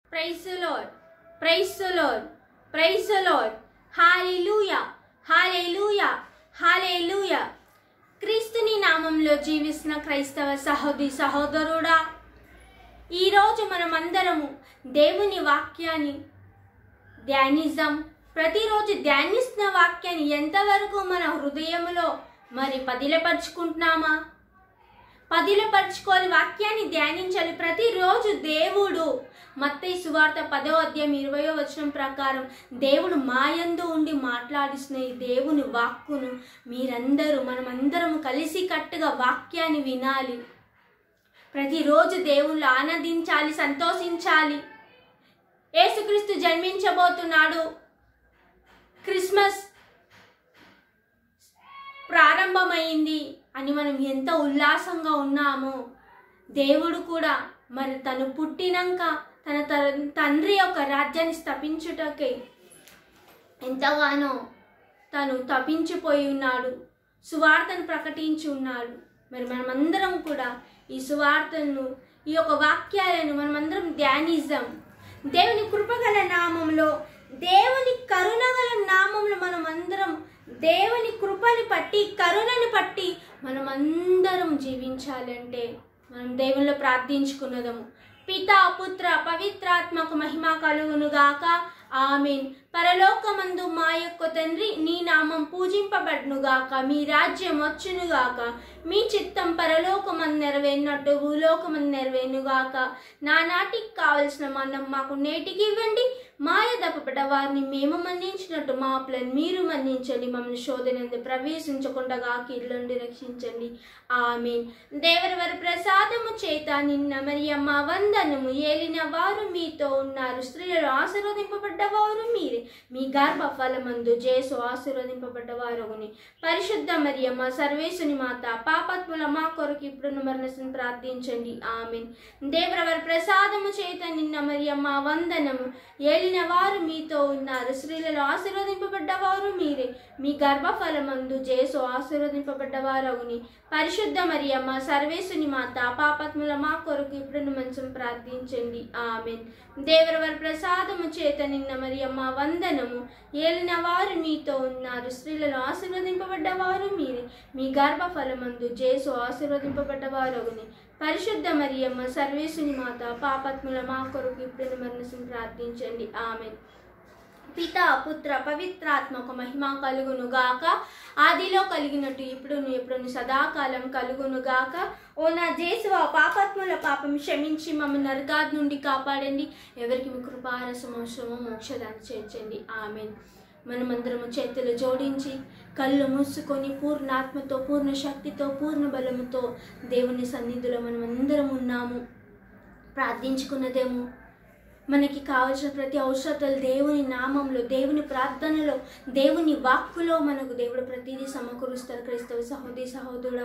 Price Lord praise Lord praise Lord hallelujah hallelujah hallelujah క్రీస్తుని నామంలో జీవిస్తున్న క్రైస్తవ సహోదరి సహోదరుడా ఈరోజు మనమందరము దేవుని వాక్యాన్ని ధ్యానిజం ప్రతిరోజు ధ్యానిస్తున్న వాక్యాన్ని ఎంతవరకు మన హృదయంలో మరి పదిలపరుచుకుంటున్నామా పదిలపరుచుకోవాలి వాక్యాన్ని ధ్యానించాలి ప్రతిరోజు దేవుడు మత్తయి సువార్త పదో అధ్యాయం ఇరవయో వచనం ప్రకారం దేవుడు మాయందు ఉండి మాట్లాడిస్తున్న ఈ దేవుని వాక్కును మీరందరూ మనమందరం కలిసి కట్టుగా వాక్యాన్ని వినాలి ప్రతిరోజు దేవుళ్ళు ఆనందించాలి సంతోషించాలి యేసుక్రీస్తు జన్మించబోతున్నాడు క్రిస్మస్ ప్రారంభమైంది అని మనం ఎంత ఉల్లాసంగా ఉన్నామో దేవుడు కూడా మరి తను పుట్టినాక తన త- తండ్రి యొక్క రాజ్యాన్ని స్థాపించుటకై ఎంతగానో తను తప్పించిపోయి ఉన్నాడు సువార్తను ప్రకటించి ఉన్నాడు మరి మనమందరం కూడా ఈ సువార్తను ఈ యొక్క వాక్యాలను మనమందరం ధ్యానిద్దాం దేవుని కృపగల నామంలో దేవుని కరుణగల నామంలో మనమందరం దేవుని కృపని పట్టి కరుణని పట్టి మనమందరం జీవించాలంటే మనం దేవునిలో ప్రార్థించుకున్నదము పిత పుత్ర పవిత్రాత్మకు మహిమ కలుగునుగాక ఆమెన్ పరలోకమందు మా యొక్క తండ్రి నీ నామం పూజింపబడునుగాక మీ రాజ్యం వచ్చునుగాక మీ చిత్తం పరలోకమందు నెరవేరినట్టు భూలోకమందు నెరవేరునుగాక నా నాటికి కావలసిన మన్నం మాకు నేటికి ఇవ్వండి మాయ దప్పపడ్డ వారిని మేము మన్నించినట్టు మా అప్పులను మీరు మన్నించండి మమ్మల్ని శోధనందు ప్రవేశించకుండా కీళ్ళ నుండి రక్షించండి ఆమెన్ దేవర వారి ప్రసాదము చేత నిన్న మరియమ్మ వందనము ఏలిన వారు మీతో ఉన్నారు స్త్రీలలో ఆశీర్వదింపబడ్డవారు మీరే మీ గర్భ ఫలమందు జేసు ఆశీర్వదింపబడ్డవారుని పరిశుద్ధ మరియమ్మ సర్వేశుని మాత పాపత్ముల మా కొరకు ఇప్పుడు మరణసం ప్రార్థించండి ఆమెన్ దేవర వారి ప్రసాదము చేత నిన్న మరియమ్మ వందనము ఏలిన వారు మీతో ఉన్నారు స్త్రీలలో ఆశీర్వదింపబడ్డవారు మీరే మీ గర్భఫలమందు జేసు ఆశీర్వదింపబడ్డవారవుని పరిశుద్ధ మరియమ్మ సర్వేశుని మాత పాపత్ముల మా కొరకు ఇప్పుడు మంచం ప్రార్థించండి ఆమెన్ దేవర వారి ప్రసాదము చేత నిన్న మరియమ్మ వందనము ఏలిన వారు మీతో ఉన్నారు స్త్రీలలో ఆశీర్వదింపబడ్డవారు మీరే మీ గర్భఫలమందు జేసు ఆశీర్వదింపబడ్డవారవుని పరిశుద్ధ మరియమ్మ సర్వేశుని మాత పాపత్ముల మా కొరకు ఇప్పుడు మరణసం ప్రార్థించండి ఆమె పిత పుత్ర పవిత్రాత్మక మహిమ కలుగును గాక ఆదిలో కలిగినట్టు ఇప్పుడు ఎప్పుడు సదాకాలం కలుగును గాక ఓ నా జేసువ పాపాత్ముల పాపం క్షమించి మమ్మల్ని నరకాది నుండి కాపాడండి ఎవరికి మీ కృపారసం అవసరమో మోక్షదాన్ని చేర్చండి ఆమెన్ మనమందరము చేతులు జోడించి కళ్ళు మూసుకొని పూర్ణాత్మతో పూర్ణ శక్తితో పూర్ణ బలముతో దేవుని సన్నిధిలో మనం అందరం ఉన్నాము ప్రార్థించుకున్నదేమో మనకి కావలసిన ప్రతి అవసరతలు దేవుని నామంలో దేవుని ప్రార్థనలో దేవుని వాక్కులో మనకు దేవుడు ప్రతిదీ సమకూరుస్తారు క్రైస్తవ సహోదరి సహోదరుడా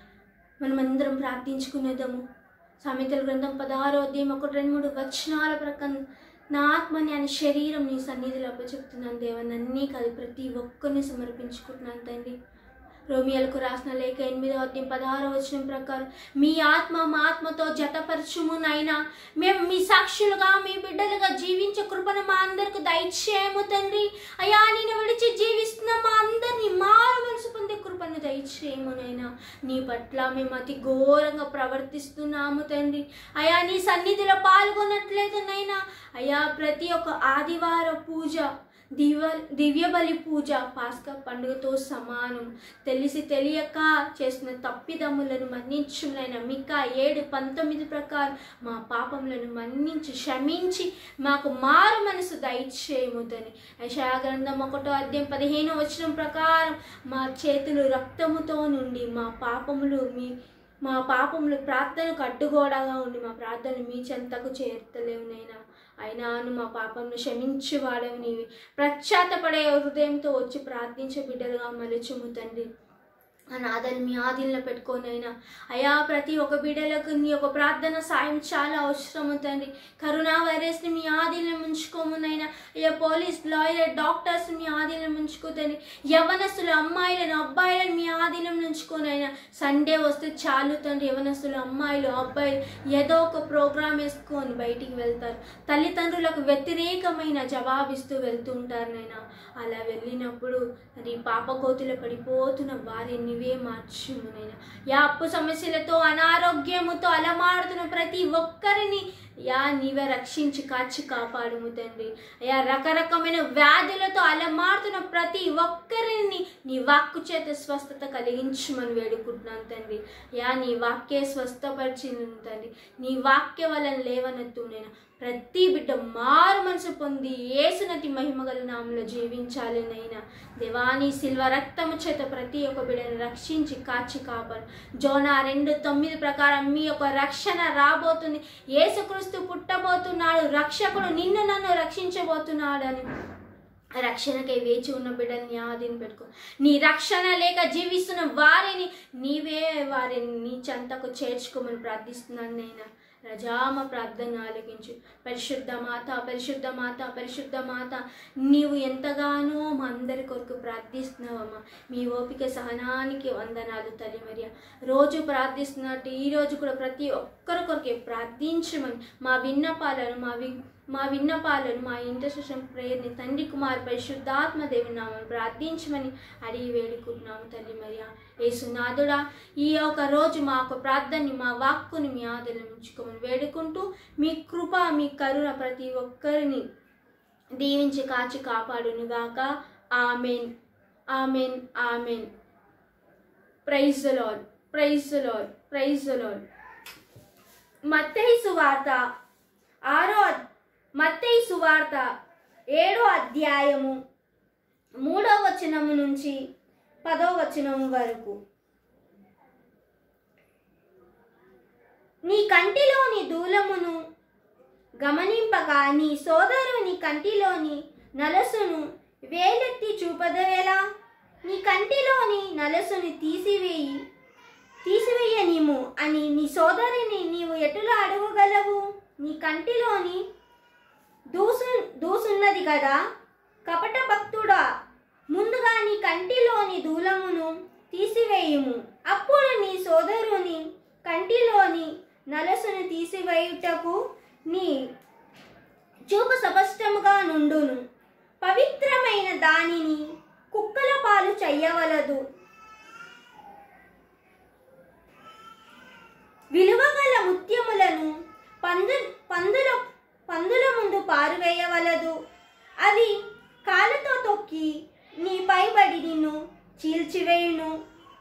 మనమందరం ప్రార్థించుకునేదము సామెతల గ్రంథం పదహారో అధ్యాయం ఒకటి రెండు మూడు వచనాల ప్రకారం నా ఆత్మని అని శరీరం నీ సన్నిధిలో అప్పచెప్తున్నాను దేవా నన్నీ కాదు ప్రతి ఒక్కరిని సమర్పించుకుంటున్నాను తండ్రి రోమియోలకు రాసిన లేఖ ఎనిమిదో అధ్యాయం పదహారో వచనం ప్రకారం మీ ఆత్మ మా ఆత్మతో జతపరచుము నైనా మేము మీ సాక్షులుగా మీ బిడ్డలుగా జీవించే కృపను మా అందరికి దయచేయము తండ్రి అయా నేను విడిచి జీవిస్తున్న మా అందరినీ మారు మనసు పొందే కృపను దయచేయము నైనా నీ పట్ల మేము అతి ఘోరంగా ప్రవర్తిస్తున్నాము తండ్రి అయా నీ సన్నిధిలో పాల్గొనట్లేదు నైనా అయా ప్రతి ఒక్క ఆదివార పూజ దివ దివ్య బలి పూజ పాస్కా పండుగతో సమానం తెలిసి తెలియక చేసిన తప్పిదమ్ములను మన్నించునైనా మికా ఏడు పంతొమ్మిది ప్రకారం మా పాపములను మన్నించి క్షమించి మాకు మారు మనసు దయచేయముదని యశా గ్రంథం ఒకటో అధ్యాయం పదిహేను వచనం ప్రకారం మా చేతులు రక్తముతో నుండి మా పాపములు మీ మా పాపములు ప్రార్థనకు అడ్డుగోడగా ఉండి మా ప్రార్థనలు మీ చెంతకు చేర్తలేవు నైనా అయినాను మా పాపంను క్షమించి వాడవు నీవి ప్రఖ్యాతపడే హృదయంతో వచ్చి ప్రార్థించే బిడ్డలుగా మలుచుము తండ్రి అనాథని మీ ఆదిలో పెట్టుకోనైనా అయా ప్రతి ఒక్క బిడ్డలకు నీ యొక్క ప్రార్థన సాయం చాలా అవసరము తండ్రి కరోనా వైరస్ని మీ ఆదిలో ఉంచుకోమునైనా అయ్యా పోలీస్ లాయర్ డాక్టర్స్ మీ ఆధీనం ఉంచుకోతండి యవనస్తులు అమ్మాయిలను అబ్బాయిలను మీ ఆధీనం ఉంచుకొని అయినా సండే వస్తే చాలు తండ్రి యవనస్తులు అమ్మాయిలు అబ్బాయిలు ఏదో ఒక ప్రోగ్రామ్ వేసుకొని బయటికి వెళ్తారు తల్లిదండ్రులకు వ్యతిరేకమైన జవాబిస్తూ వెళ్తుంటారు నైనా అలా వెళ్ళినప్పుడు నీ పాపకోతులు పడిపోతున్న వారి నీవే మార్చుము నైనా యా అప్పు సమస్యలతో అనారోగ్యముతో అలమాడుతున్న ప్రతి ఒక్కరిని యా నీవే రక్షించి కాచి కాపాడుము తండ్రి యా రకరకమైన వ్యాధులతో అలమాడుతున్న ప్రతి ఒక్కరిని నీ వాక్కు చేత స్వస్థత కలిగించమని వేడుకుంటున్నాను తండ్రి యా నీ వాక్యే స్వస్థపరిచింది తండ్రి నీ వాక్య వలన లేవనెత్తు నేను ప్రతి బిడ్డ మారు మనసు పొంది ఏసునతి మహిమగల నామంలో జీవించాలి నైనా దేవాని శిల్వ రక్తము చేత ప్రతి ఒక్క బిడ్డను రక్షించి కాచి కాపాడు జోనా రెండు తొమ్మిది ప్రకారం మీ యొక్క రక్షణ రాబోతుంది యేసుక్రీస్తు పుట్టబోతున్నాడు రక్షకుడు నిన్ను నన్ను రక్షించబోతున్నాడు అని రక్షణకై వేచి ఉన్న బిడ్డల్ని ఆదిని పెట్టుకో నీ రక్షణ లేక జీవిస్తున్న వారిని నీవే వారిని నీ చెంతకు చేర్చుకోమని ప్రార్థిస్తున్నాను నేను రజామ ప్రార్థన ఆలకించు పరిశుద్ధ మాత పరిశుద్ధ మాత పరిశుద్ధ మాత నీవు ఎంతగానో మా అందరి కొరకు ప్రార్థిస్తున్నావమ్మా మీ ఓపిక సహనానికి వందనాలు తల్లి మరియా రోజు ప్రార్థిస్తున్నట్టు ఈ రోజు కూడా ప్రతి ఒక్కరి కొరకే ప్రార్థించమని మా విన్నపాలను మా వి మా విన్నపాలను మా ఇంటర్సెషన్ ప్రేయర్ని తండ్రి కుమార్ పరిశుద్ధాత్మ దేవి నామని ప్రార్థించమని అడిగి వేడుకుంటున్నాము తల్లి మరియా యేసునాథుడా ఈ యొక్క రోజు మా యొక్క ప్రార్థనని మా వాక్కుని మీ ఆదరణ ఉంచుకోమని వేడుకుంటూ మీ కృప మీ కరుణ ప్రతి ఒక్కరిని దీవించి కాచి కాపాడునుగాక amen amen amen praise Lord praise Lord praise Lord మత్తయి సువార్త ఆరో అద్- మత్తయి సువార్త ఏడో అధ్యాయము మూడో వచనము నుంచి పదో వచనము వరకు నీ కంటిలోని దూలమును గమనింపగా నీ సోదరుని కంటిలోని నలసును వేలెత్తి చూపదవేలా నీ కంటిలోని నలసుని తీసివేయి తీసివేయనిము అని నీ సోదరిని నీవు ఎటులా అడగగలవు నీ కంటిలోని దూసు దూసున్నది కదా కపట భక్తుడా ముందుగా నీ కంటిలోని దూలమును తీసివేయుము అప్పుడు నీ సోదరుని కంటిలోని నలసును తీసివేయుటకు నీ చూపు స్పష్టముగా నుండును పవిత్రమైన దానిని కుక్కల పాలు చెయ్యవలదు విలువగల ముత్యములను పందు పందుల పందుల ముందు పారువేయవలదు అవి కాళ్ళతో తొక్కి నీ పైబడి నిన్ను చీల్చివేయును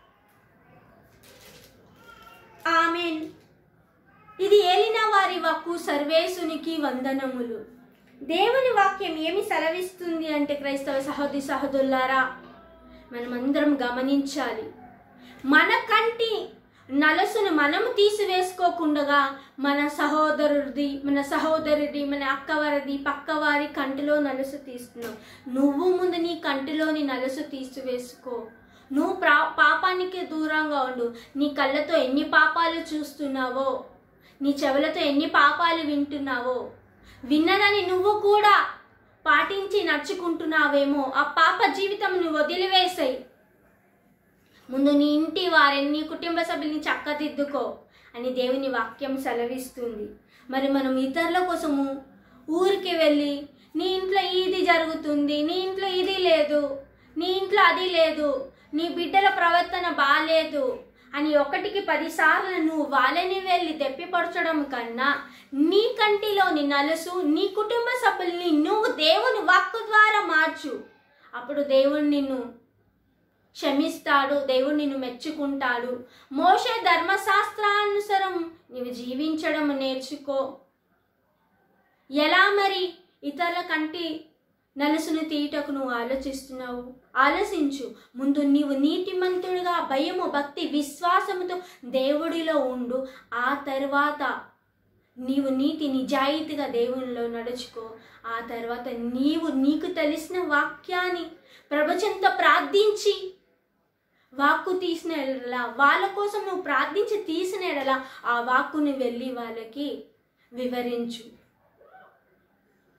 ఆమెన్ ఇది ఏలిన వారి వాక్కు సర్వేసునికి వందనములు దేవుని వాక్యం ఏమి సెలవిస్తుంది అంటే క్రైస్తవ సహోదరి సహోదరులారా మనమందరం గమనించాలి మన కంటి నలసును మనము తీసివేసుకోకుండా మన సహోదరుడిది మన సహోదరుడి మన అక్కవారిది పక్కవారి కంటిలో నలుసు తీస్తున్నావు నువ్వు ముందు నీ కంటిలోని నలుసు తీసివేసుకో నువ్వు ప్రా పాపానికి దూరంగా ఉండు నీ కళ్ళతో ఎన్ని పాపాలు చూస్తున్నావో నీ చెవులతో ఎన్ని పాపాలు వింటున్నావో విన్నదని నువ్వు కూడా పాటించి నడుచుకుంటున్నావేమో ఆ పాప జీవితం నువ్వు వదిలివేసాయి ముందు నీ ఇంటి వారిని నీ కుటుంబ సభ్యుల్ని చక్కదిద్దుకో అని దేవుని వాక్యం సెలవిస్తుంది మరి మనం ఇతరుల కోసము ఊరికి వెళ్ళి నీ ఇంట్లో ఇది జరుగుతుంది నీ ఇంట్లో ఇది లేదు నీ ఇంట్లో అది లేదు నీ బిడ్డల ప్రవర్తన బాలేదు అని ఒకటికి పదిసార్లు నువ్వు వాళ్ళని వెళ్ళి తెప్పిపరచడం కన్నా నీ కంటిలోని నలుసు నీ కుటుంబ సభ్యుల్ని నువ్వు దేవుని వాక్కు ద్వారా మార్చు అప్పుడు దేవుడు నిన్ను క్షమిస్తాడు దేవుడు నిన్ను మెచ్చుకుంటాడు మోషే ధర్మశాస్త్రానుసారం నీవు జీవించడం నేర్చుకో ఎలా మరి ఇతరుల కంటి నలుసును తీయటకు నువ్వు ఆలోచిస్తున్నావు ఆలోచించు ముందు నీవు నీతిమంతుడిగా భయము భక్తి విశ్వాసముతో దేవుడిలో ఉండు ఆ తర్వాత నీవు నీతి నిజాయితీగా దేవునిలో నడుచుకో ఆ తర్వాత నీవు నీకు తెలిసిన వాక్యాన్ని ప్రపంచంతో ప్రార్థించి వాక్కు తీసిన ఎడల వాళ్ళ కోసం నువ్వు ప్రార్థించి తీసిన ఎడల ఆ వాక్కుని వెళ్ళి వాళ్ళకి వివరించు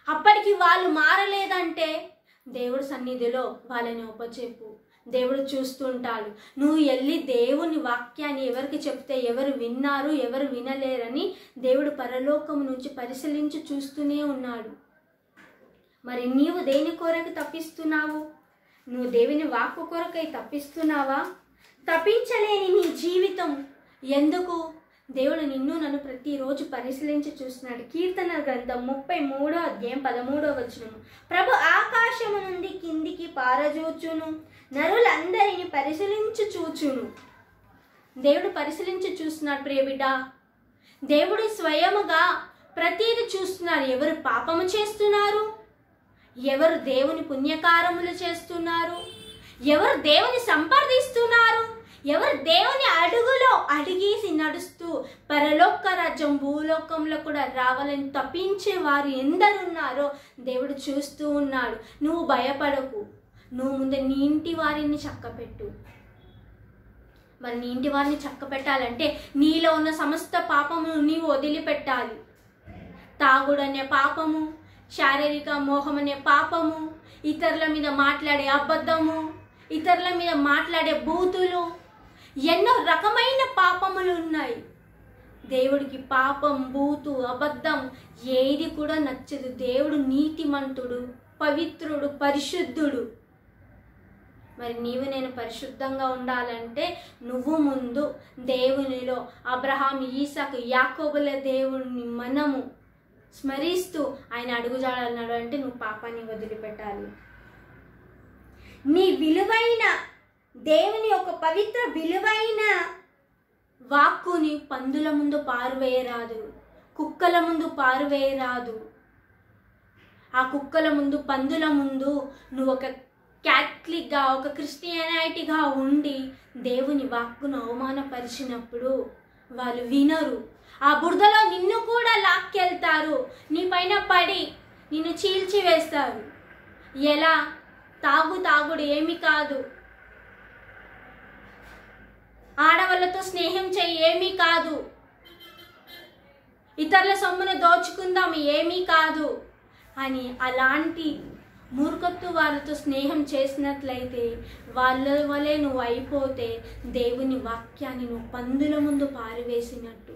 అప్పటికి వాళ్ళు మారలేదంటే దేవుడు సన్నిధిలో వాళ్ళని ఒప్పచెప్పు దేవుడు చూస్తుంటాడు నువ్వు వెళ్ళి దేవుని వాక్యాన్ని ఎవరికి చెప్తే ఎవరు విన్నారు ఎవరు వినలేరని దేవుడు పరలోకం నుంచి పరిశీలించి చూస్తూనే ఉన్నాడు మరి నీవు దేని కొరకు తప్పిస్తున్నావు నువ్వు దేవుని వాక్కు కొరకై తప్పిస్తున్నావా తప్పించలేని నీ జీవితం ఎందుకు దేవుడు నిన్ను నన్ను ప్రతిరోజు పరిశీలించి చూస్తున్నాడు కీర్తన గ్రంథం ముప్పై మూడో అధ్యాయం పదమూడో వచనము ప్రభు ఆకాశము నుండి కిందికి పారజూచును నరులందరిని పరిశీలించి చూచును దేవుడు పరిశీలించి చూస్తున్నాడు ప్రియ బిడ్డ దేవుడు స్వయముగా ప్రతీది చూస్తున్నారు ఎవరు పాపము చేస్తున్నారు ఎవరు దేవుని పుణ్యకారములు చేస్తున్నారు ఎవరు దేవుని సంప్రదిస్తున్నారు ఎవరు దేవుని అడుగులో అడిగేసి నడుస్తూ పరలోక రాజ్యం భూలోకంలో కూడా రావాలని తప్పించే వారు ఎందరున్నారో దేవుడు చూస్తూ ఉన్నాడు నువ్వు భయపడకు నువ్వు ముందు నీ ఇంటి వారిని చక్కపెట్టు మరి నీ ఇంటి వారిని చక్క పెట్టాలంటే నీలో ఉన్న సమస్త పాపమును నీవు వదిలిపెట్టాలి తాగుడనే పాపము శారీరక మోహం అనే పాపము ఇతరుల మీద మాట్లాడే అబద్ధము ఇతరుల మీద మాట్లాడే బూతులు ఎన్నో రకమైన పాపములు ఉన్నాయి దేవుడికి పాపం బూతు అబద్ధం ఏది కూడా నచ్చదు దేవుడు నీతిమంతుడు పవిత్రుడు పరిశుద్ధుడు మరి నీవు నేను పరిశుద్ధంగా ఉండాలంటే నువ్వు ముందు దేవునిలో అబ్రహాం ఈసాకు యాకోబుల దేవుని మనము స్మరిస్తూ ఆయన అడుగుజాడన్నాడు అంటే నువ్వు పాపాన్ని వదిలిపెట్టాలి నీ విలువైన దేవుని యొక్క పవిత్ర విలువైన వాక్కుని పందుల ముందు పారువేయరాదు కుక్కల ముందు పారువేయరాదు ఆ కుక్కల ముందు పందుల ముందు నువ్వు ఒక క్యాథలిక్గా ఒక క్రిస్టియానిటీగా ఉండి దేవుని వాక్కును అవమానపరిచినప్పుడు వాళ్ళు వినరు ఆ బురదలో నిన్ను కూడా లాక్కెళ్తారు నీ పైన పడి నిన్ను చీల్చి వేస్తారు ఎలా తాగు తాగుడు ఏమి కాదు ఆడవాళ్ళతో స్నేహం చేయి ఏమీ కాదు ఇతరుల సొమ్మును దోచుకుందాం ఏమీ కాదు అని అలాంటి మూర్ఖత్వ వాళ్ళతో స్నేహం చేసినట్లయితే వాళ్ళ వలె నువ్వు అయిపోతే దేవుని వాక్యాన్ని నువ్వు పందుల ముందు పారివేసినట్టు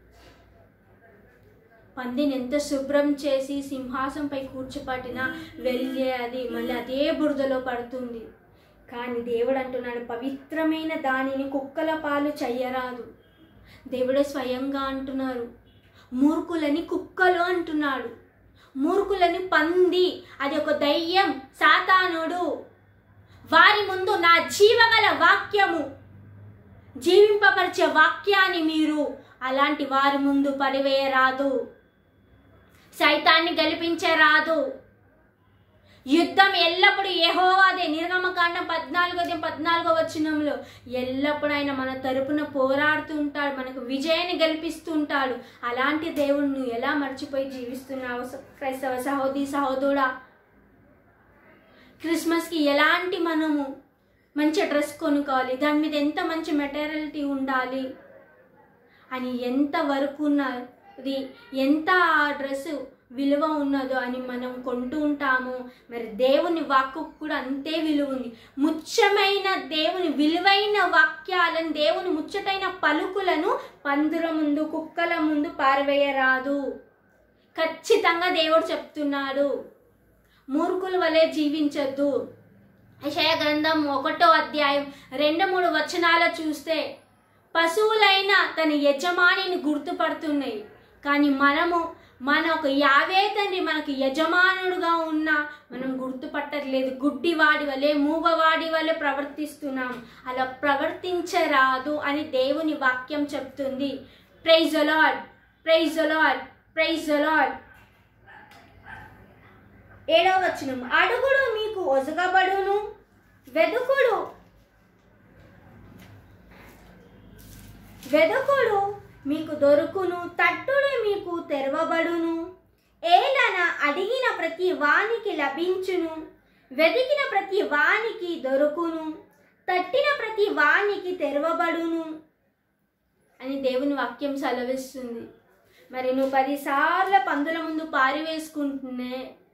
పందిని ఎంత శుభ్రం చేసి సింహాసంపై కూర్చోపట్టినా వెళ్ళే అది మళ్ళీ అదే బురదలో పడుతుంది కానీ దేవుడు అంటున్నాడు పవిత్రమైన దానిని కుక్కల పాలు చెయ్యరాదు దేవుడే స్వయంగా అంటున్నారు మూర్ఖులని కుక్కలు అంటున్నాడు మూర్ఖులని పంది అది ఒక దయ్యం సాతానుడు వారి ముందు నా జీవగల వాక్యము జీవింపపరిచే వాక్యాన్ని మీరు అలాంటి వారి ముందు పడివేయరాదు సైతాన్ని గెలిపించరాదు యుద్ధం ఎల్లప్పుడూ యెహోవాదే నిర్గమకాండం పద్నాలుగోది పద్నాలుగో వచనంలో ఎల్లప్పుడూ ఆయన మన తరపున పోరాడుతూ ఉంటాడు మనకు విజయాన్ని గెలిపిస్తూ ఉంటాడు అలాంటి దేవుడు నువ్వు ఎలా మర్చిపోయి జీవిస్తున్నావు స- క్రైస్తవ సహోదరి సహోదరుడా క్రిస్మస్కి ఎలాంటి మనము మంచి డ్రెస్ కొనుక్కోవాలి దాని మీద ఎంత మంచి మెటీరియల్టీ ఉండాలి అని ఎంత వరకు ఉన్నది ఎంత ఆ డ్రెస్ విలువ ఉన్నదో అని మనం కొంటూ ఉంటాము మరి దేవుని వాక్కు కూడా అంతే విలువ ఉంది ముఖ్యమైన దేవుని విలువైన వాక్యాలను దేవుని ముచ్చటైన పలుకులను పందుల ముందు కుక్కల ముందు పారవేయరాదు ఖచ్చితంగా దేవుడు చెప్తున్నాడు మూర్ఖుల వలె జీవించొద్దు యెషయా గ్రంథం ఒకటో అధ్యాయం రెండు మూడు వచనాలు చూస్తే పశువులైన తన యజమానిని గుర్తుపడుతున్నాయి కానీ మనము మన ఒక యావే తండ్రి మనకు యజమానుడుగా ఉన్న మనం గుర్తుపట్టట్లేదు గుడ్డివాడి వలె మూగవాడి వలె ప్రవర్తిస్తున్నాం అలా ప్రవర్తించరాదు అని దేవుని వాక్యం చెప్తుంది ప్రైజ్ అలాడ్ ప్రైజ్ అలాడ్ ప్రైజ్ అలాడ్ ఏడవ వచనం అడుగుడు మీకు ఒసగబడును వెదుకుడు వెదుకుడు మీకు దొరుకును తట్టుడు మీకు తెరవబడును ఏలన అడిగిన ప్రతి వానికి లభించును వెదికిన ప్రతి వానికి దొరుకును తట్టిన ప్రతి వానికి తెరవబడును అని దేవుని వాక్యం సెలవిస్తుంది మరి నువ్వు పదిసార్లు పందుల ముందు పారివేసుకుంటున్నే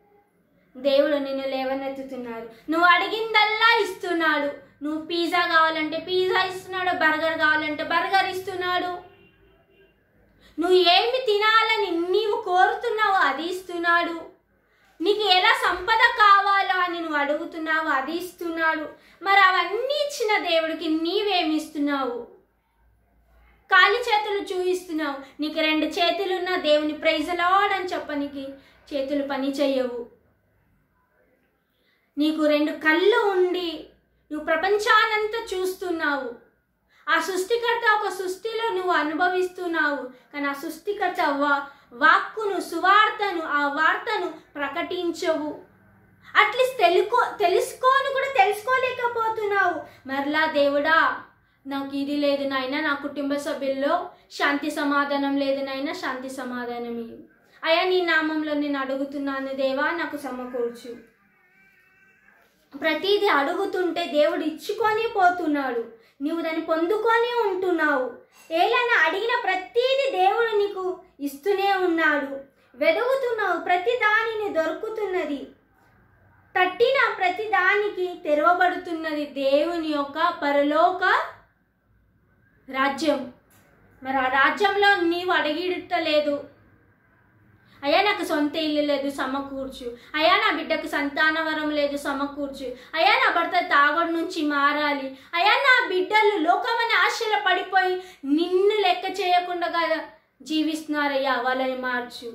దేవుడు నిన్ను లేవనెత్తుతున్నాడు నువ్వు అడిగిందల్లా ఇస్తున్నాడు నువ్వు పిజ్జా కావాలంటే పిజ్జా ఇస్తున్నాడు బర్గర్ కావాలంటే బర్గర్ ఇస్తున్నాడు నువ్వు ఏమి తినాలని నీవు కోరుతున్నావో అది ఇస్తున్నాడు నీకు ఎలా సంపద కావాలో అని నువ్వు అడుగుతున్నావు అది ఇస్తున్నాడు మరి అవన్నీ ఇచ్చిన దేవుడికి నీవేమి ఇస్తున్నావు కాలి చేతులు చూపిస్తున్నావు నీకు రెండు చేతులున్న దేవుని ప్రైజలాడ్ అని చెప్పనికి చేతులు పని చెయ్యవు నీకు రెండు కళ్ళు ఉండి నువ్వు ప్రపంచానంతా చూస్తున్నావు ఆ సృష్టికర్త ఒక సృష్టిలో నువ్వు అనుభవిస్తున్నావు కానీ ఆ సృష్టికర్త వా వాక్కును సువార్తను ఆ వార్తను ప్రకటించవు అట్లీస్ట్ తెలుకో తెలుసుకోని కూడా తెలుసుకోలేకపోతున్నావు మరలా దేవుడా నాకు ఇది లేదు నాయన నా కుటుంబ సభ్యుల్లో శాంతి సమాధానం లేదు నాయన శాంతి సమాధానం ఇవ్వు. అయ్యా నీ నామంలో నేను అడుగుతున్నాను దేవా నాకు సమకూర్చు ప్రతిదీ అడుగుతుంటే దేవుడు ఇచ్చుకొని పోతున్నాడు నీవు దాన్ని పొందుకొని ఉంటున్నావు ఏలైనా అడిగిన ప్రతిదీ దేవుడు నీకు ఇస్తూనే ఉన్నాడు వెదుగుతున్నావు ప్రతి దానిని దొరుకుతున్నది తట్టిన ప్రతి దానికి తెరవబడుతున్నది దేవుని యొక్క పరలోక రాజ్యం మరి ఆ రాజ్యంలో నీవు అడిగిడతలేదు అయ్యా నాకు సొంత ఇల్లు లేదు సమకూర్చు అయ్యా నా బిడ్డకు సంతానవరం లేదు సమకూర్చు అయ్యా నా భర్త తాగడు నుంచి మారాలి అయ్యా నా బిడ్డలు లోకమని ఆశలు పడిపోయి నిన్ను లెక్క చేయకుండా జీవిస్తున్నారయ్యా వాళ్ళని మార్చు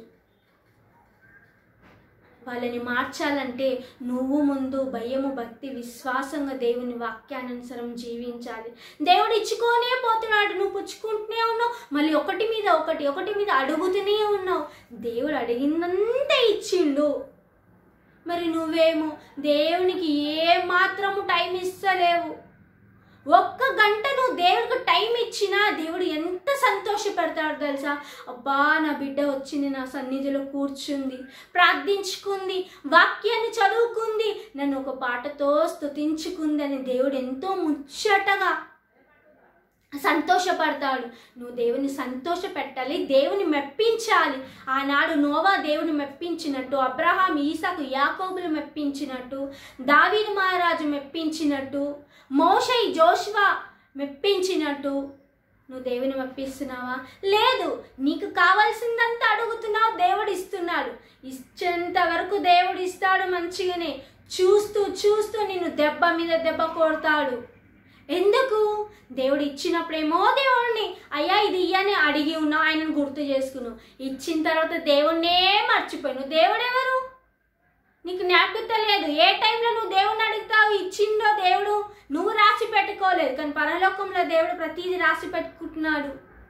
వాళ్ళని మార్చాలంటే నువ్వు ముందు భయము భక్తి విశ్వాసంగా దేవుని వాక్యానుసరం జీవించాలి దేవుడు ఇచ్చుకోనే పోతున్నాడు నువ్వు పుచ్చుకుంటూనే ఉన్నావు మళ్ళీ ఒకటి మీద ఒకటి ఒకటి మీద అడుగుతూనే ఉన్నావు దేవుడు అడిగిందంతా ఇచ్చిండు మరి నువ్వేమో దేవునికి ఏ మాత్రము టైం ఇస్తలేవు ఒక్క గంట నువ్వు దేవుడికి టైం ఇచ్చినా దేవుడు ఎంత సంతోషపెడతాడు తెలుసా అబ్బా నా బిడ్డ వచ్చింది నా సన్నిధిలో కూర్చుంది ప్రార్థించుకుంది వాక్యాన్ని చదువుకుంది నన్ను ఒక పాటతో స్తుతించుకుంది అని దేవుడు ఎంతో ముచ్చటగా సంతోషపడతాడు నువ్వు దేవుని సంతోష పెట్టాలి దేవుని మెప్పించాలి ఆనాడు నోవా దేవుని మెప్పించినట్టు అబ్రహాం ఈసాకు యాకోబులు మెప్పించినట్టు దావీదు మహారాజు మెప్పించినట్టు మోషై జోష్వా మెప్పించినట్టు నువ్వు దేవుని మెప్పిస్తున్నావా లేదు నీకు కావాల్సిందంతా అడుగుతున్నావు దేవుడు ఇస్తున్నాడు ఇచ్చేంత వరకు దేవుడు ఇస్తాడు మంచిగానే చూస్తూ చూస్తూ నిన్ను దెబ్బ మీద దెబ్బ కొడతాడు ఎందుకు దేవుడు ఇచ్చినప్పుడేమో దేవుడిని అయ్యా ఇది ఇయ్యని అడిగి ఉన్నావు ఆయనను గుర్తు చేసుకున్నావు ఇచ్చిన తర్వాత దేవుణ్ణే మర్చిపోయాను దేవుడు ఎవరు నీకు జ్ఞాపకత లేదు ఏ టైంలో నువ్వు దేవుణ్ణి అడుగుతావు ఇచ్చిండో దేవుడు నువ్వు రాసి పెట్టుకోలేదు కానీ పరలోకంలో దేవుడు ప్రతిదీ రాసి పెట్టుకుంటున్నాడు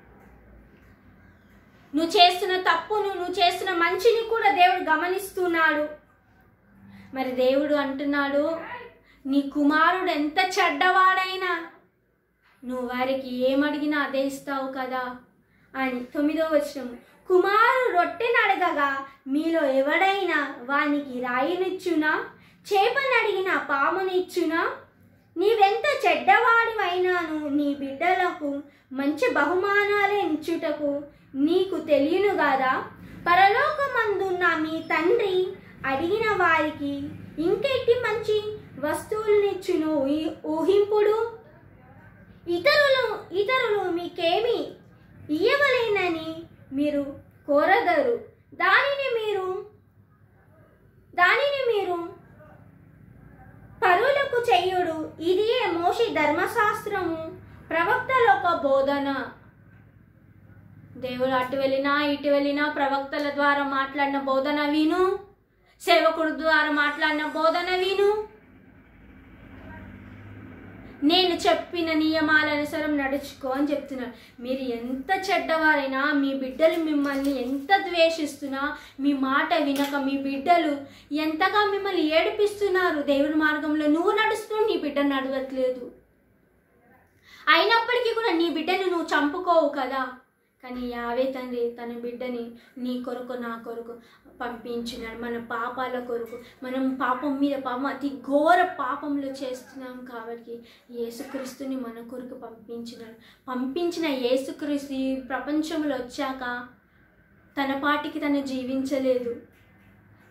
నువ్వు చేస్తున్న తప్పును నువ్వు చేస్తున్న మంచిని కూడా దేవుడు గమనిస్తున్నాడు మరి దేవుడు అంటున్నాడు నీ కుమారుడు ఎంత చెడ్డవాడైనా నువ్వు వారికి ఏమడిగినా అదే ఇస్తావు కదా అని తొమ్మిదో వచనం కుమారుడు రొట్టెను అడగగా మీలో ఎవడైనా వానికి రాయినిచ్చునా చేపను అడిగిన పామునిచ్చునా నీవెంత చెడ్డవాడివైనాను నీ బిడ్డలకు మంచి బహుమానాలే ఇచ్చుటకు నీకు తెలియను కదా పరలోకమందున్న మీ తండ్రి అడిగిన వారికి ఇంకెట్టి మంచి వస్తువులనిచ్చును ఊహి- ఊహింపుడు ఇతరులు ఇతరులు మీకేమి ఇయ్యవలేనని మీరు కోరదరు దానిని మీరు దానిని మీరు పరులకు చెయ్యుడు ఇదియే మోషి ధర్మశాస్త్రము ప్రవక్తల ఒక బోధన దేవుడు అటు వెళ్ళినా ఇటు వెళ్ళినా ప్రవక్తల ద్వారా మాట్లాడిన బోధన విను సేవకుడు ద్వారా మాట్లాడిన బోధన విను నేను చెప్పిన నియమాలనుసారం నడుచుకో అని చెప్తున్నాను మీరు ఎంత చెడ్డవారైనా మీ బిడ్డలు మిమ్మల్ని ఎంత ద్వేషిస్తున్నా మీ మాట వినక మీ బిడ్డలు ఎంతగా మిమ్మల్ని ఏడిపిస్తున్నారు దేవుని మార్గంలో నువ్వు నడుస్తూ నీ బిడ్డ నడవట్లేదు అయినప్పటికీ కూడా నీ బిడ్డను నువ్వు చంపుకోవు కదా కానీ యావే తండ్రి తన బిడ్డని నీ కొరకు నా కొరకు పంపించినాడు మన పాపాల కొరకు మనం పాపం మీద పాపం అతి ఘోర పాపంలో చేస్తున్నాం కాబట్టి యేసుక్రీస్తుని మన కొరకు పంపించినాడు పంపించిన యేసుక్రీస్తు ఈ ప్రపంచంలో వచ్చాక తన పాటికి తను జీవించలేదు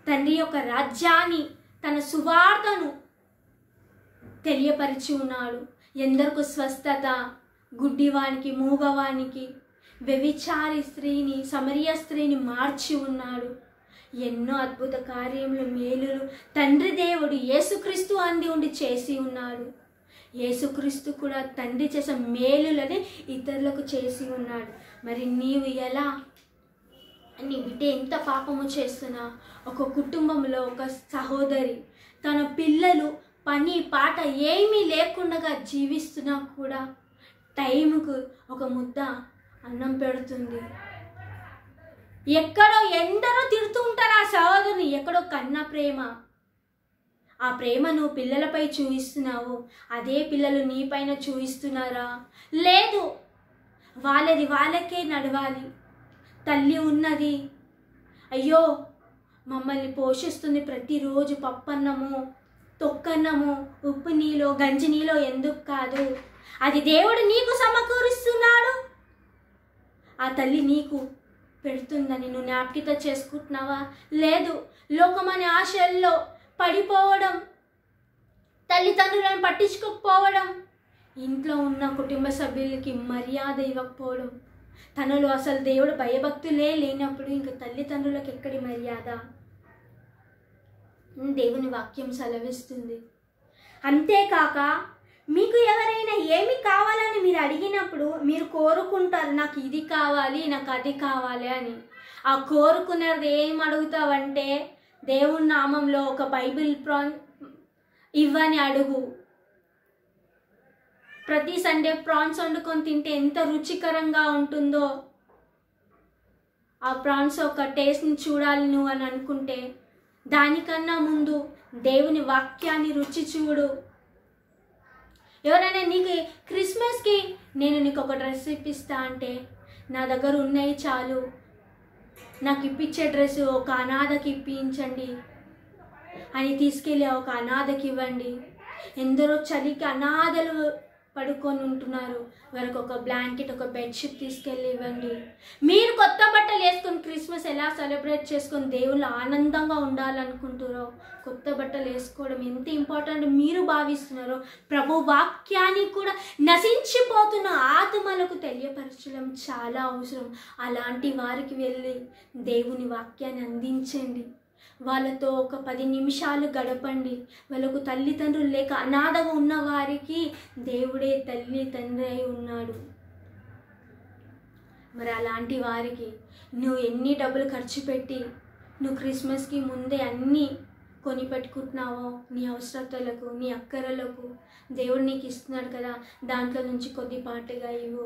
తండ్రి యొక్క రాజ్యాన్ని తన సువార్తను తెలియపరిచి ఉన్నాడు ఎందరకు స్వస్థత గుడ్డివానికి మూగవానికి వ్యభిచారి స్త్రీని సమరియ స్త్రీని మార్చి ఉన్నాడు ఎన్నో అద్భుత కార్యములు మేలులు తండ్రి దేవుడు యేసుక్రీస్తు అంది ఉండి చేసి ఉన్నాడు యేసుక్రీస్తు కూడా తండ్రి చేసే మేలులని ఇతరులకు చేసి ఉన్నాడు మరి నీవు ఎలా నీ బిడ్డ ఎంత పాపము చేస్తున్నా ఒక కుటుంబంలో ఒక సహోదరి తన పిల్లలు పని పాట ఏమీ లేకుండా జీవిస్తున్నా కూడా టైంకు ఒక ముద్ద అన్నం పెడుతుంది ఎక్కడో ఎందరో తిడుతూ ఉంటారు ఆ సహోదరుని ఎక్కడో కన్న ప్రేమ ఆ ప్రేమ నువ్వు పిల్లలపై చూపిస్తున్నావు అదే పిల్లలు నీపైన చూపిస్తున్నారా లేదు వాళ్ళది వాళ్ళకే నడవాలి తల్లి ఉన్నది అయ్యో మమ్మల్ని పోషిస్తుంది ప్రతిరోజు పప్పన్నము తొక్కన్నము ఉప్పు నీలో గంజి నీలో ఎందుకు కాదు అది దేవుడు నీకు సమకూరుస్తున్నాడు ఆ తల్లి నీకు పెడుతుందని నువ్వు జ్ఞాపికత చేసుకుంటున్నావా లేదు లోకమనే ఆశల్లో పడిపోవడం తల్లిదండ్రులను పట్టించుకోకపోవడం ఇంట్లో ఉన్న కుటుంబ సభ్యులకి మర్యాద ఇవ్వకపోవడం తనలో అసలు దేవుడు భయభక్తులే లేనప్పుడు ఇంక తల్లిదండ్రులకు ఎక్కడి మర్యాద దేవుని వాక్యం సెలవిస్తుంది అంతేకాక మీకు ఎవరైనా ఏమి కావాలని మీరు అడిగినప్పుడు మీరు కోరుకుంటారు నాకు ఇది కావాలి నాకు అది కావాలి అని ఆ కోరుకునేది ఏం అడుగుతావంటే దేవుని నామంలో ఒక బైబిల్ ప్రాన్ ఇవ్వని అడుగు ప్రతి సండే ప్రాన్స్ వండుకొని తింటే ఎంత రుచికరంగా ఉంటుందో ఆ ప్రాన్స్ ఒక టేస్ట్ని చూడాలి నువ్వు అని అనుకుంటే దానికన్నా ముందు దేవుని వాక్యాన్ని రుచి చూడు ఎవరైనా నీకు క్రిస్మస్కి నేను నీకు ఒక డ్రెస్ ఇప్పిస్తా అంటే నా దగ్గర ఉన్నాయి చాలు నాకు ఇప్పించే డ్రెస్ ఒక అనాథకి ఇప్పించండి అని తీసుకెళ్ళి ఒక అనాథకి ఇవ్వండి ఎందరో చలికి అనాథలు పడుకొని ఉంటున్నారు వారికి ఒక బ్లాంకెట్ ఒక బెడ్షీట్ తీసుకెళ్ళి ఇవ్వండి మీరు కొత్త బట్టలు వేసుకొని క్రిస్మస్ ఎలా సెలబ్రేట్ చేసుకొని దేవుళ్ళు ఆనందంగా ఉండాలనుకుంటారో కొత్త బట్టలు వేసుకోవడం ఎంత ఇంపార్టెంట్ మీరు భావిస్తున్నారో ప్రభు వాక్యాన్ని కూడా నశించిపోతున్న ఆత్మలకు తెలియపరచడం చాలా అవసరం అలాంటి వారికి వెళ్ళి దేవుని వాక్యాన్ని అందించండి వాళ్ళతో ఒక పది నిమిషాలు గడపండి వాళ్ళకు తల్లిదండ్రులు లేక అనాథగా ఉన్న వారికి దేవుడే తల్లి తండ్రి అయి ఉన్నాడు మరి అలాంటి వారికి నువ్వు ఎన్ని డబ్బులు ఖర్చు పెట్టి నువ్వు క్రిస్మస్కి ముందే అన్నీ కొని పెట్టుకుంటున్నావో నీ అవసరతలకు నీ అక్కరలకు దేవుడు నీకు ఇస్తున్నాడు కదా దాంట్లో నుంచి కొద్దిపాటుగా ఇవ్వు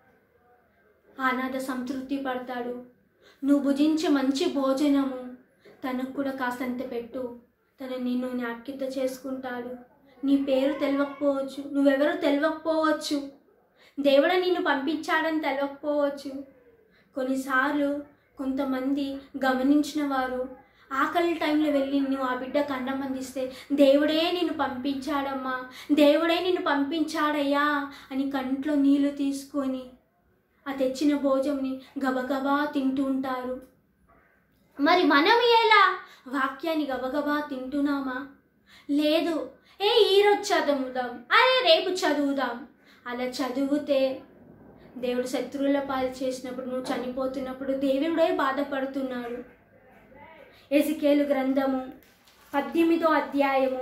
అనాథ సంతృప్తి పడతాడు నువ్వు భుజించే మంచి భోజనము తనకు కూడా కాస్తంత పెట్టు తను నిన్ను జ్ఞాపికత చేసుకుంటాడు నీ పేరు తెలియకపోవచ్చు నువ్వెవరో తెలియకపోవచ్చు దేవుడు నిన్ను పంపించాడని తెలియకపోవచ్చు కొన్నిసార్లు కొంతమంది గమనించిన వారు ఆకలి టైంలో వెళ్ళి నువ్వు ఆ బిడ్డకు అన్నం అందిస్తే దేవుడే నిన్ను పంపించాడమ్మా దేవుడే నిన్ను పంపించాడయ్యా అని కంట్లో నీళ్లు తీసుకొని ఆ తెచ్చిన భోజంని గబగబా తింటూ ఉంటారు మరి మనం ఎలా వాక్యాన్ని గబగబా తింటున్నామా లేదు ఏ ఈరోజు చదువుదాం అరే రేపు చదువుదాం అలా చదివితే దేవుడు శత్రువుల పాలు చేసినప్పుడు నువ్వు చనిపోతున్నప్పుడు దేవుడే బాధపడుతున్నాడు ఎజికేలు గ్రంథము పద్దెనిమిదో అధ్యాయము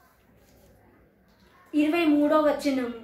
ఇరవై మూడో వచనము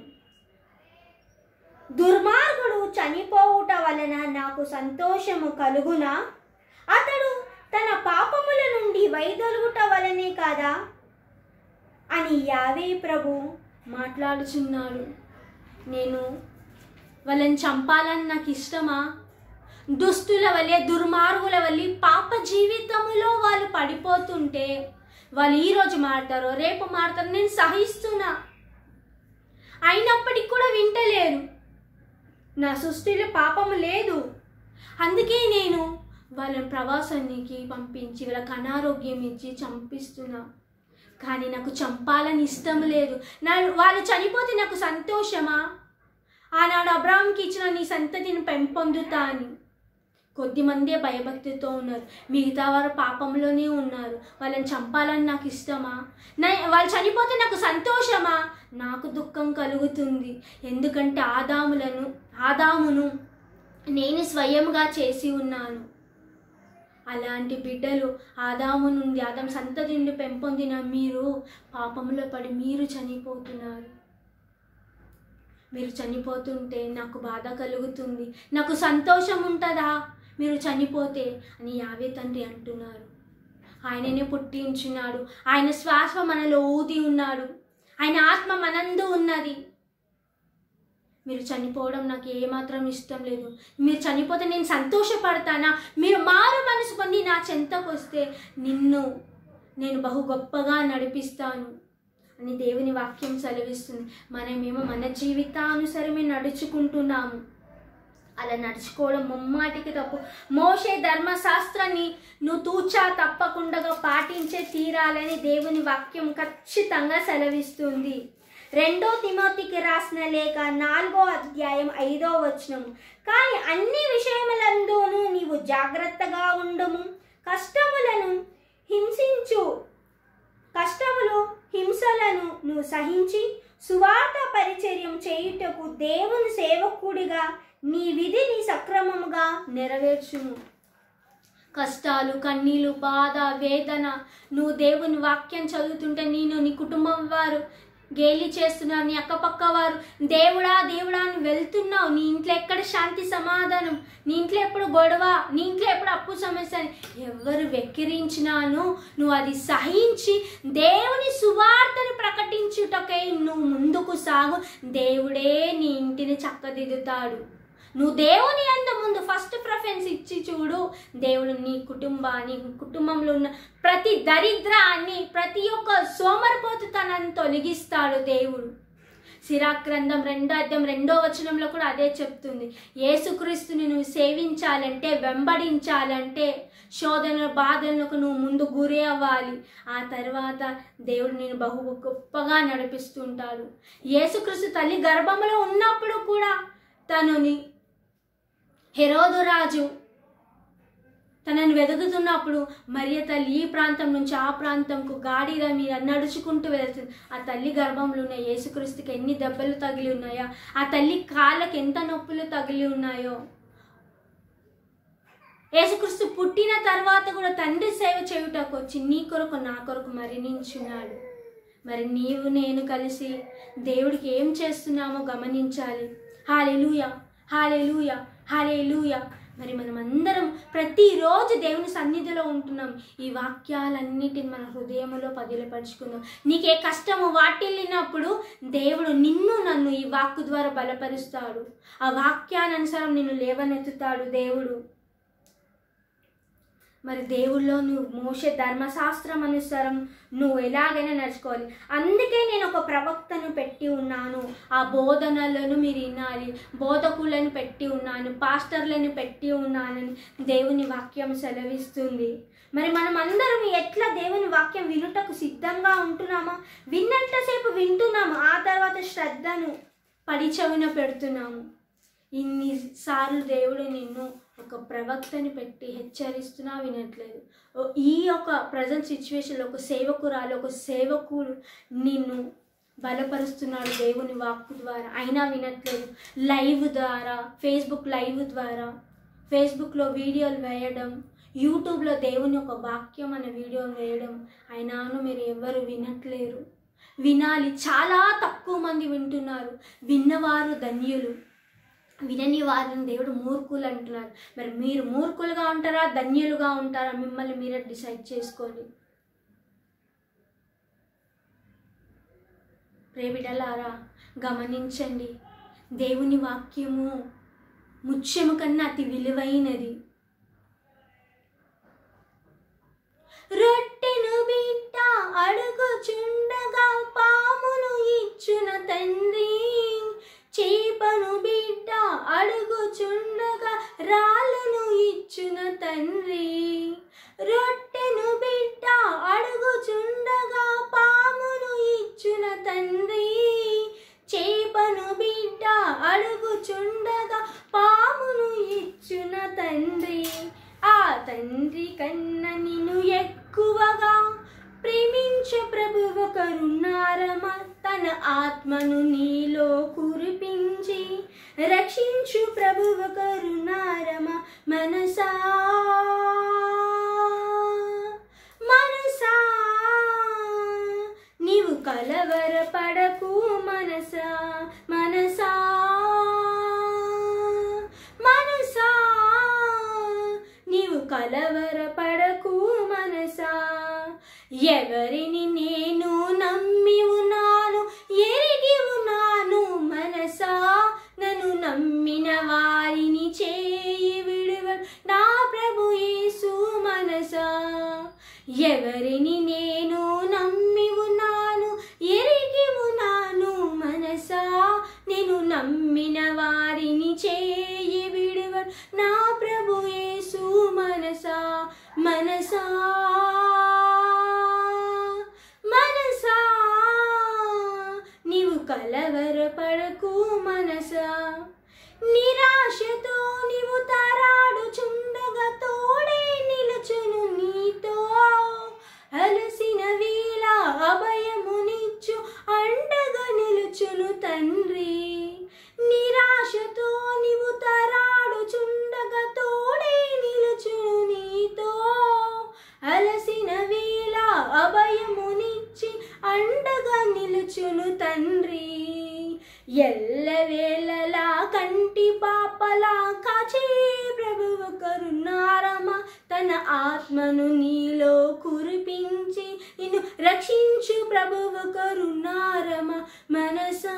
దుర్మార్గుడు చనిపోవుట వలన నాకు సంతోషము కలుగునా అతడు తన పాపముల నుండి వైదొలుగుట వలనే కాదా అని యావే ప్రభు మాట్లాడుచున్నాడు నేను వాళ్ళని చంపాలని నాకు ఇష్టమా దుస్తుల వల్లే దుర్మార్గుల వల్ల పాప జీవితంలో వాళ్ళు పడిపోతుంటే వాళ్ళు ఈరోజు మారతారో రేపు మారతారో నేను సహిస్తున్నా అయినప్పటికీ కూడా వింటలేరు నా సృష్టిలో పాపము లేదు అందుకే నేను వాళ్ళని ప్రవాసానికి పంపించి వాళ్ళకి అనారోగ్యం ఇచ్చి చంపిస్తున్నా కానీ నాకు చంపాలని ఇష్టం లేదు నా వాళ్ళు చనిపోతే నాకు సంతోషమా ఆనాడు అబ్రాహంకి ఇచ్చిన నీ సంతతిని పెంపొందుతా అని కొద్దిమందే భయభక్తితో ఉన్నారు మిగతా వారు పాపంలోనే ఉన్నారు వాళ్ళని చంపాలని నాకు ఇష్టమా నా వాళ్ళు చనిపోతే నాకు సంతోషమా నాకు దుఃఖం కలుగుతుంది ఎందుకంటే ఆదాములను ఆదామును నేను స్వయంగా చేసి ఉన్నాను అలాంటి బిడ్డలు ఆదాము నుండి ఆదాం సంతతి నుండి పెంపొందిన మీరు పాపంలో పడి మీరు చనిపోతున్నారు మీరు చనిపోతుంటే నాకు బాధ కలుగుతుంది నాకు సంతోషం ఉంటుందా మీరు చనిపోతే అని యావే తండ్రి అంటున్నారు ఆయననే పుట్టించున్నాడు ఆయన శ్వాస మనలో ఊది ఉన్నాడు ఆయన ఆత్మ మనందు ఉన్నది మీరు చనిపోవడం నాకు ఏమాత్రం ఇష్టం లేదు మీరు చనిపోతే నేను సంతోషపడతానా మీరు మారు మనసు పొంది నా చెంతకు వస్తే నిన్ను నేను బహు గొప్పగా నడిపిస్తాను అని దేవుని వాక్యం సెలవిస్తుంది మనమేమో మన జీవితానుసరమే నడుచుకుంటున్నాము అలా నడుచుకోవడం ముమ్మాటికి తప్పు మోషే ధర్మశాస్త్రాన్ని నువ్వు తూచా తప్పకుండా పాటించే తీరాలని దేవుని వాక్యం ఖచ్చితంగా సెలవిస్తుంది రెండో తిమోతికి రాసిన లేఖ నాలుగో అధ్యాయం ఐదో వచనము కానీ అన్ని విషయములందును నీవు జాగ్రత్తగా ఉండము కష్టములను హింసించు కష్టములు హింసలను నువ్వు సహించి సువార్త పరిచర్యం చేయుటకు దేవుని సేవకుడిగా నీ విధిని సక్రమముగా నెరవేర్చుము కష్టాలు కన్నీలు బాధ వేదన నువ్వు దేవుని వాక్యం చదువుతుంటే నేను నీ కుటుంబం వారు గేలి చేస్తున్నారు నీ అక్కపక్క వారు దేవుడా దేవుడా అని వెళ్తున్నావు నీ ఇంట్లో ఎక్కడ శాంతి సమాధానం నీ ఇంట్లో ఎప్పుడు గొడవ నీ ఇంట్లో ఎప్పుడు అప్పు సమస్య అని ఎవరు వెక్కిరించినాను నువ్వు అది సహించి దేవుని సువార్తని ప్రకటించుటకై నువ్వు ముందుకు సాగు దేవుడే నీ ఇంటిని చక్కదిద్దుతాడు నువ్వు దేవుని అంత ముందు ఫస్ట్ ప్రిఫరెన్స్ ఇచ్చి చూడు దేవుడు నీ కుటుంబాన్ని కుటుంబంలో ఉన్న ప్రతి దరిద్రాన్ని ప్రతి ఒక్క సోమరిపోతుతనాన్ని తొలగిస్తాడు దేవుడు సిరాక్ గ్రంథం రెండో అధ్యాయం రెండో వచనంలో కూడా అదే చెప్తుంది యేసుక్రీస్తుని నువ్వు సేవించాలంటే వెంబడించాలంటే శోధన బాధలకు నువ్వు ముందు గురి అవ్వాలి ఆ తర్వాత దేవుడు నేను బహు గొప్పగా నడిపిస్తుంటాడు యేసుక్రీస్తు తల్లి గర్భంలో ఉన్నప్పుడు కూడా తనని హెరోదు రాజు తనని వెతుకుతున్నప్పుడు మరియ తల్లి ఈ ప్రాంతం నుంచి ఆ ప్రాంతంకు గాడిద మీద నడుచుకుంటూ వెళ్తుంది ఆ తల్లి గర్భంలో ఉన్న యేసుక్రీస్తుకి ఎన్ని దెబ్బలు తగిలి ఉన్నాయో ఆ తల్లి కాళ్ళకి ఎంత నొప్పులు తగిలి ఉన్నాయో యేసుక్రీస్తు పుట్టిన తర్వాత కూడా తండ్రి సేవ చేయుటకు వచ్చి నీ కొరకు నా కొరకు మరణించున్నాడు మరి నీవు నేను కలిసి దేవుడికి ఏం చేస్తున్నామో గమనించాలి హాలెలూయ హాలెలూయ హాలెలూయ మరి మనం అందరం ప్రతిరోజు దేవుని సన్నిధిలో ఉంటున్నాం ఈ వాక్యాలన్నిటిని మన హృదయంలో పదిలపరుచుకుందాం నీకే కష్టము వాటిల్లినప్పుడు దేవుడు నిన్ను నన్ను ఈ వాక్కు ద్వారా బలపరుస్తాడు ఆ వాక్యానుసారం నిన్ను లేవనెత్తుతాడు దేవుడు మరి దేవుళ్ళో నువ్వు మోసే ధర్మశాస్త్రం అనుసారం నువ్వు ఎలాగైనా నడుచుకోవాలి అందుకే నేను ఒక ప్రవక్తను పెట్టి ఉన్నాను ఆ బోధనలను మీరు వినాలి బోధకులను పెట్టి ఉన్నాను పాస్టర్లను పెట్టి ఉన్నానని దేవుని వాక్యం సెలవిస్తుంది మరి మనం అందరం ఎట్లా దేవుని వాక్యం వినుటకు సిద్ధంగా ఉంటున్నామా విన్నంతసేపు వింటున్నాము ఆ తర్వాత శ్రద్ధను పడిచవిన పెడుతున్నాము ఇన్నిసార్లు దేవుడు నిన్ను ఒక ప్రవక్తని పెట్టి హెచ్చరిస్తున్నా వినట్లేదు ఓ- ఈ యొక్క ప్రజెంట్ సిచ్యువేషన్లో ఒక సేవకురాలు ఒక సేవకుడు నిన్ను బలపరుస్తున్నాడు దేవుని వాక్కు ద్వారా అయినా వినట్లేదు లైవ్ ద్వారా ఫేస్బుక్ లైవ్ ద్వారా ఫేస్బుక్లో వీడియోలు వేయడం యూట్యూబ్లో దేవుని ఒక వాక్యం అనే వీడియో వేయడం అయినాను మీరు ఎవరు వినట్లేరు వినాలి చాలా తక్కువ మంది వింటున్నారు విన్నవారు ధన్యులు వినని వారిని దేవుడు మూర్ఖులు అంటున్నారు మరి మీరు మూర్ఖులుగా ఉంటారా ధన్యులుగా ఉంటారా మిమ్మల్ని మీరే డిసైడ్ చేసుకోండి ప్రేమిడలారా గమనించండి దేవుని వాక్యము ముత్యము కన్నా అతి విలువైనది రొట్టెను బిడ్డ అడుగుచుండగా పామును ఇచ్చున తండ్రి చేపను బిడ్డ అడుగుచుండగా రాళ్ళను ఇచ్చున తండ్రి రొట్టెను బిడ్డ అడుగుచుండగా పామును ఇచ్చున తండ్రి చేపను బిడ్డ అడుగుచుండగా పామును ఇచ్చున తండ్రి కరుణారమ తన ఆత్మను నీలో కురిపించి రక్షించు ప్రభువ కరుణారమ మనసా మనసా నీవు కలవరపడకు మనసా మనసా మనసా నీవు కలవరపడకు మనసా ఎవరిని నేను నమ్మి ఉన్నాను ఎరిగి ఉన్నాను మనసా నన్ను నమ్మిన వారిని చేయి విడువ నా ప్రభు యేసు మనసా ఎవరిని నేను నమ్మి ఉన్నాను ఎరిగి ఉన్నాను మనసా నేను నమ్మిన వారిని చేయి విడువ నా ప్రభు యేసు మనసా మనసా మనసా నీవు కలవరపడకు మనసా నిరాశతో నీవు తారాడుచుండగా తోడే నిలుచును నీతో అలసిన వీల అభయమునిచ్చు అండగా నిలుచును తండ్రి నిరాశతో నీవు తరాడుచుండగా తోడే నిలుచును నీతో అలసిన వీల అభయమునిచ్చి అండగా నిలుచును తండ్రి ఎల్లవేళలా కంటి పాపలా కాచే ప్రభువు కరుణారమ తన ఆత్మను నీలో కురిపించి నిన్ను రక్షించు ప్రభువు కరుణారమ మనసా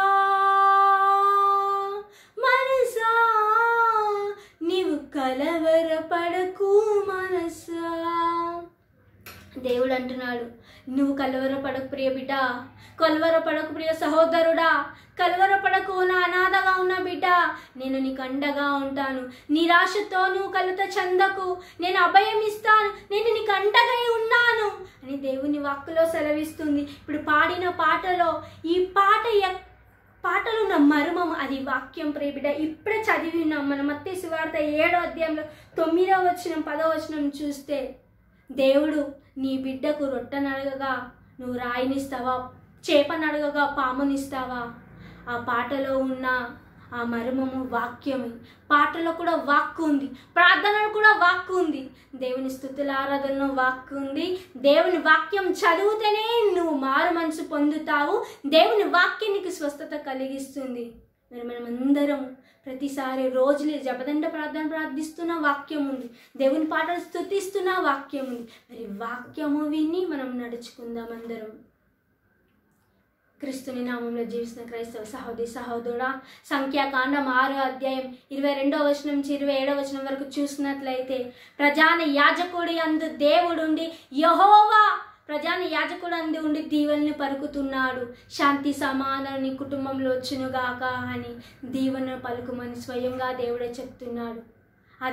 మనసా నీవు కలవరపడకు మనసా దేవుడు అంటున్నాడు నువ్వు కలవరపడకు ప్రియ బిడ్డ కలవరపడకు ప్రియ సహోదరుడా కలవరపడకు నా అనాథగా ఉన్న బిడ్డ నేను నీకు అండగా ఉంటాను నిరాశతో నువ్వు కలత చందకు నేను అభయం ఇస్తాను నేను నీకు అండగై ఉన్నాను అని దేవుని వాక్కులో సెలవిస్తుంది ఇప్పుడు పాడిన పాటలో ఈ పాట ఎక్- పాటలో ఉన్న మర్మం అది వాక్యం ప్రేమిట ఇప్పుడే చదివి ఉన్నాం మన మత్తి సువార్త ఏడో అధ్యాయంలో తొమ్మిదో వచనం పదో వచనం చూస్తే దేవుడు నీ బిడ్డకు రొట్టెనడగగా నువ్వు రాయినిస్తావా చేపనడగగా పామునిస్తావా ఆ పాటలో ఉన్న ఆ మర్మము వాక్యమే పాటలో కూడా వాక్కు ఉంది ప్రార్థనలో కూడా వాక్కు ఉంది దేవుని స్థుతుల ఆరాధనలో వాక్కు ఉంది దేవుని వాక్యం చదివితేనే నువ్వు మారు మనసు పొందుతావు దేవుని వాక్యం నీకు స్వస్థత కలిగిస్తుంది మరి మనం అందరం ప్రతిసారి రోజులు జపదండ ప్రార్థన ప్రార్థిస్తున్న వాక్యం ఉంది దేవుని పాటలు స్థుతిస్తున్న వాక్యం ఉంది మరి వాక్యము విని మనం నడుచుకుందాం అందరం క్రీస్తుని నామంలో జీవిస్తున్న క్రైస్తవ సహోదరి సహోదరుడా సంఖ్యాకాండం ఆరో అధ్యాయం ఇరవై రెండో వచనం నుంచి ఇరవై ఏడో వచనం వరకు చూసినట్లయితే ప్రధాన యాజకుడి అందు దేవుడుండి యహోవా ప్రధాన యాజకుడు అందు ఉండి దీవెనని పలుకుతున్నాడు శాంతి సమాధానం నీ కుటుంబంలో వచ్చునుగాక అని దీవెన పలుకుమని స్వయంగా దేవుడే చెప్తున్నాడు